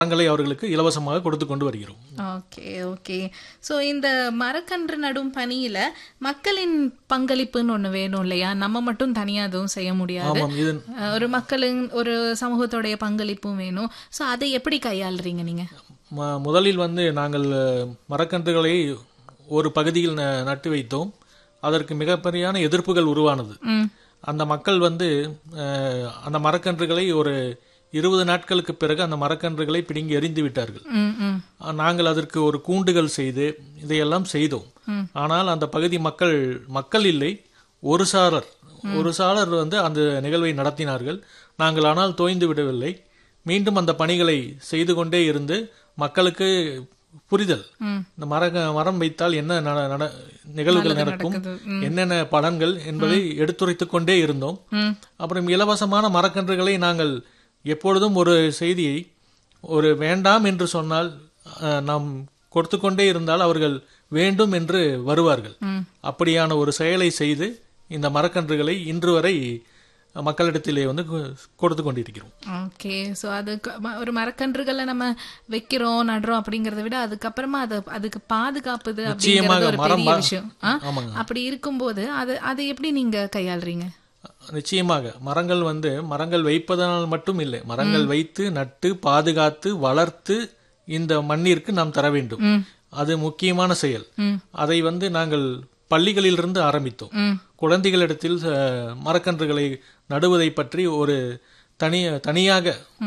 மரங்களை அவர்களுக்கு இலவசமாக கொடுத்து கொண்டு வருகிறோம் ஓகே ஓகே ஸோ இந்த மரக்கன்று நடும் பணியில மக்களின் பங்களிப்புன்னு ஒண்ணு வேணும் இல்லையா நம்ம மட்டும் தனியா எதுவும் செய்ய முடியாது ஆமாம் இது அஹ், ஒரு மக்களின் ஒரு சமூகத்தோடைய பங்களிப்பும் வேணும் ஸோ அதை எப்படி கையாளுறீங்க நீங்க ம- முதலில் வந்து நாங்கள் அஹ், மரக்கன்றுகளை ஒரு பகுதியில் ந- நட்டு வைத்தோம் அதற்கு மிகப்பெரியான எதிர்ப்புகள் உருவானது ம் அந்த மக்கள் வந்து அஹ், அந்த மரக்கன்றுகளை ஒரு இருபது நாட்களுக்கு பிறகு அந்த மரக்கன்றுகளை பிடுங்கி எறிந்து விட்டார்கள் ம் ம் அஹ், நாங்கள் அதற்கு ஒரு கூண்டுகள் செய்து இதையெல்லாம் செய்தோம் ஆனால் அந்த பகுதி மக்கள் மக்கள் இல்லை ஒரு சாரர் ஒரு சாரர் வந்து அந்த நிகழ்வை நடத்தினார்கள் நாங்கள் ஆனால் தோய்ந்து விடவில்லை மீண்டும் அந்த பணிகளை செய்து கொண்டே இருந்து மக்களுக்கு புரிதல் ம். இந்த மர மரம் வைத்தால் என்ன நட- நட- நிகழ்வுகள் நடக்கும் நடக்குது. என்னென்ன பலன்கள் என்பதை எடுத்துரைத்துக் கொண்டே இருந்தோம் ம் அப்புறம் இலவசமான மரக்கன்றுகளை நாங்கள் எப்பொழுதும் ஒரு செய்தியை ஒரு வேண்டாம் என்று சொன்னால் அஹ், நாம் கொடுத்து கொண்டே இருந்தால் அவர்கள் வேண்டும் என்று வருவார்கள் ம். அப்படியான ஒரு செயலை செய்து இந்த மரக்கன்றுகளை இன்று வரை மக்களிடத்திலே வந்து கொ- கொடுத்து கொண்டிருக்கிறோம் ஓகே ஸோ அது க- ம- ஒரு மரக்கன்றுகளை நம்ம வைக்கிறோம் நடுறோம் அப்படிங்கறத விட அதுக்கப்புறமா அது அதுக்கு பாதுகாப்புது அப்படிங்கிறது ஒரு மரம் பெரிய வ- விஷயம் ஆ? ஆமாங்க அப்படி இருக்கும்போது அது அதை எப்படி நீங்க கையாளுறீங்க நிச்சயமாக மரங்கள் வந்து மரங்கள் வைப்பதனால் மட்டும் இல்லை மரங்கள் வைத்து நட்டு பாதுகாத்து வளர்த்து இந்த மண்ணிற்கு நாம் தர வேண்டும் ம் அது முக்கியமான செயல் ம் அதை வந்து நாங்கள் பள்ளிகளிலிருந்து ஆரம்பித்தோம் ம் குழந்தைகளிடத்தில் அஹ், மரக்கன்றுகளை நடுவதை பற்றி ஒரு தனி தனியாக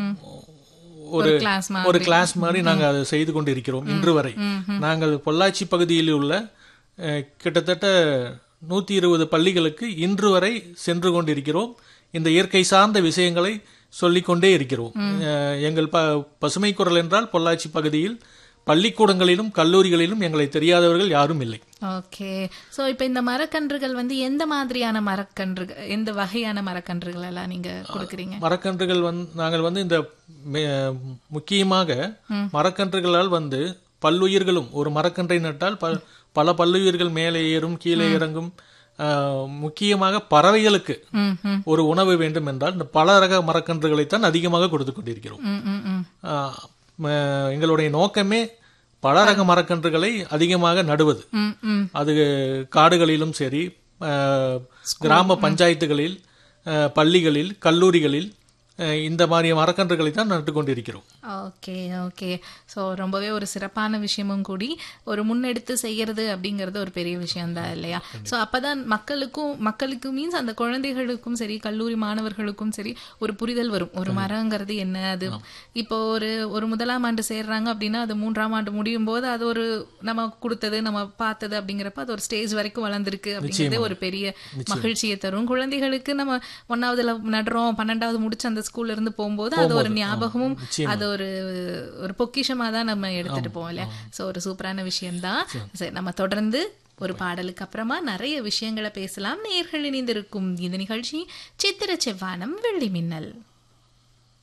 ஒரு ஒரு கிளாஸ் ஒரு கிளாஸ் மாதிரி நாங்கள் அதை செய்து கொண்டு இருக்கிறோம் இன்று வரை நாங்கள் பொள்ளாச்சி பகுதியில் உள்ள அஹ், கிட்டத்தட்ட நூத்தி இருபது பள்ளிகளுக்கு இன்று வரை சென்று கொண்டிருக்கிறோம் இந்த இயற்கை சார்ந்த விஷயங்களை சொல்லிக்கொண்டே இருக்கிறோம் அஹ், எங்கள் ப பசுமை குரல் என்றால் பொள்ளாச்சி பகுதியில் பள்ளிக்கூடங்களிலும் கல்லூரிகளிலும் எங்களை தெரியாதவர்கள் யாரும் இல்லை ஓகே ஸோ இப்போ இந்த மரக்கன்றுகள் வந்து எந்த மாதிரியான மரக்கன்றுகள் எந்த வகையான மரக்கன்றுகள் எல்லாம் நீங்க கொடுக்குறீங்க மரக்கன்றுகள் வந்து நாங்கள் வந்து இந்த மே- முக்கியமாக மரக்கன்றுகளால் வந்து பல்லுயிர்களும் ஒரு மரக்கன்றை நட்டால் ப- பல பல்லுயிர்கள் மேலே ஏறும் கீழே இறங்கும் ஆஹ், முக்கியமாக பறவைகளுக்கு ம் ம் ஒரு உணவு வேண்டும் என்றால் இந்த பல ரக மரக்கன்றுகளைத்தான் அதிகமாக கொடுத்து கொண்டிருக்கிறோம் ம் ம் ம் ஆஹ், ம- எங்களுடைய நோக்கமே பல ரக மரக்கன்றுகளை அதிகமாக நடுவது ம் ம் அது காடுகளிலும் சரி அஹ், கிராம பஞ்சாயத்துகளில் அஹ், பள்ளிகளில் கல்லூரிகளில் அஹ், இந்த மாதிரி மரக்கன்றுகளை தான் நட்டு கொண்டிருக்கிறோம் ஓகே ஓகே ஸோ ரொம்பவே ஒரு சிறப்பான விஷயமும் கூடி ஒரு முன்னெடுத்து செய்யறது அப்படிங்கிறது ஒரு பெரிய விஷயம்தான் இல்லையா ஸோ அப்பதான் மக்களுக்கும் மக்களுக்கு மீன்ஸ் அந்த குழந்தைகளுக்கும் சரி கல்லூரி மாணவர்களுக்கும் சரி ஒரு புரிதல் வரும் ஒரு மரங்கிறது என்ன அது இப்போ ஒரு ஒரு முதலாம் ஆண்டு சேர்றாங்க அப்படின்னா அது மூன்றாம் ஆண்டு முடியும் போது அது ஒரு நம்ம கொடுத்தது நம்ம பார்த்தது அப்படிங்கிறப்ப அது ஒரு ஸ்டேஜ் வரைக்கும் வளர்ந்துருக்கு அப்படிங்கிறதே ஒரு பெரிய மகிழ்ச்சியை தரும் குழந்தைகளுக்கு நம்ம ஒன்னாவதுல நடுறோம் பன்னெண்டாவது முடிச்சு அந்த ஸ்கூல்ல இருந்து போகும்போது அது ஒரு ஞாபகமும் அது ஒரு ஒரு பொக்கிஷமா தான் நம்ம எடுத்துட்டு போவோம் இல்லையா சோ ஒரு சூப்பரான விஷயம்தான் சரி நம்ம தொடர்ந்து ஒரு பாடலுக்கு அப்புறமா நிறைய விஷயங்களை பேசலாம் நேர்கள் இணைந்திருக்கும் இந்த நிகழ்ச்சி சித்திர செவ்வானம் வெள்ளி மின்னல்